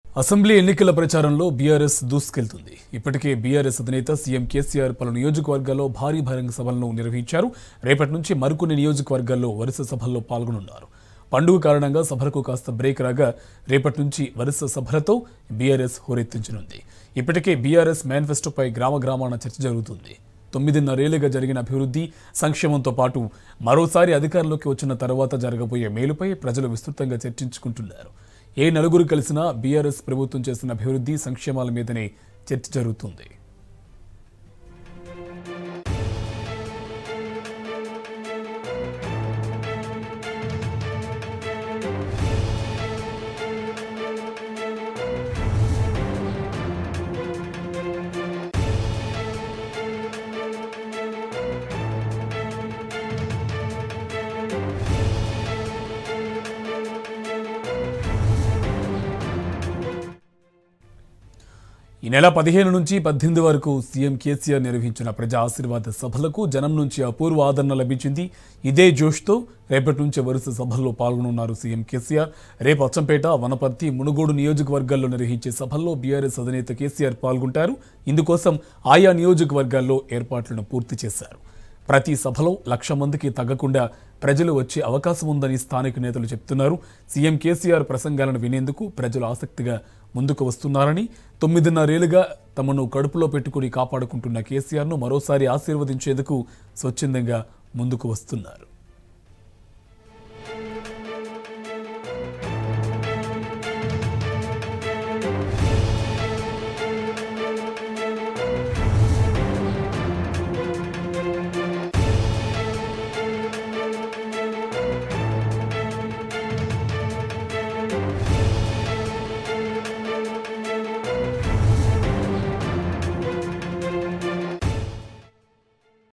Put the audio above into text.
assembly ఎన్నికల ప్రచారంలో BRS దూసుకెళ్తుంది ఇప్పటికే బీఆర్ఎస్ అధినేత సీఎం కేసీఆర్ పలు నియోజకవర్గాల్లో భారీ బహిరంగ సభలను నిర్వహించారు రేపటి నుంచి మరికొన్ని నియోజకవర్గాల్లో వరుస సభల్లో పాల్గొనున్నారు పండుగ కారణంగా సభలకు కాస్త బ్రేక్ రాగా రేపటి నుంచి వరుస సభలతో బీఆర్ఎస్ హోరెత్తించనుంది ఇప్పటికే బీఆర్ఎస్ మేనిఫెస్టోపై గ్రామ గ్రామాన చర్చ జరుగుతుంది తొమ్మిదిన్నరేళ్లుగా జరిగిన అభివృద్ధి సంక్షేమంతో పాటు మరోసారి అధికారంలోకి వచ్చిన తర్వాత జరగబోయే మేలుపై ప్రజలు విస్తృతంగా చర్చించుకుంటున్నారు ఏ నలుగురు కలిసినా బీఆర్ఎస్ ప్రభుత్వం చేస్తున్న అభివృద్ధి సంక్షేమాల మీదనే చర్చ జరుగుతుంది ఈ నెల పదిహేను నుంచి పద్దెనిమిది వరకు సీఎం కేసీఆర్ నిర్వహించిన ప్రజా ఆశీర్వాద సభలకు జనం నుంచి అపూర్వ ఆదరణ లభించింది ఇదే జోష్తో రేపటి నుంచి వరుస సభల్లో పాల్గొనున్నారు సీఎం కేసీఆర్ రేపు అచ్చంపేట వనపర్తి మునుగోడు నియోజకవర్గాల్లో నిర్వహించే సభల్లో బీఆర్ఎస్ అధినేత కేసీఆర్ పాల్గొంటారు ఇందుకోసం ఆయా నియోజకవర్గాల్లో ఏర్పాట్లను పూర్తి చేశారు ప్రతి సభలో లక్ష మందికి తగ్గకుండా ప్రజలు వచ్చే అవకాశం ఉందని స్థానిక నేతలు చెప్తున్నారు సీఎం కేసీఆర్ ప్రసంగాలను వినేందుకు ప్రజలు ఆసక్తిగా ముందుకు వస్తున్నారని తొమ్మిదిన్నరేళ్లుగా తమను కడుపులో పెట్టుకుని కాపాడుకుంటున్న కేసీఆర్ను మరోసారి ఆశీర్వదించేందుకు స్వచ్ఛందంగా ముందుకు వస్తున్నారు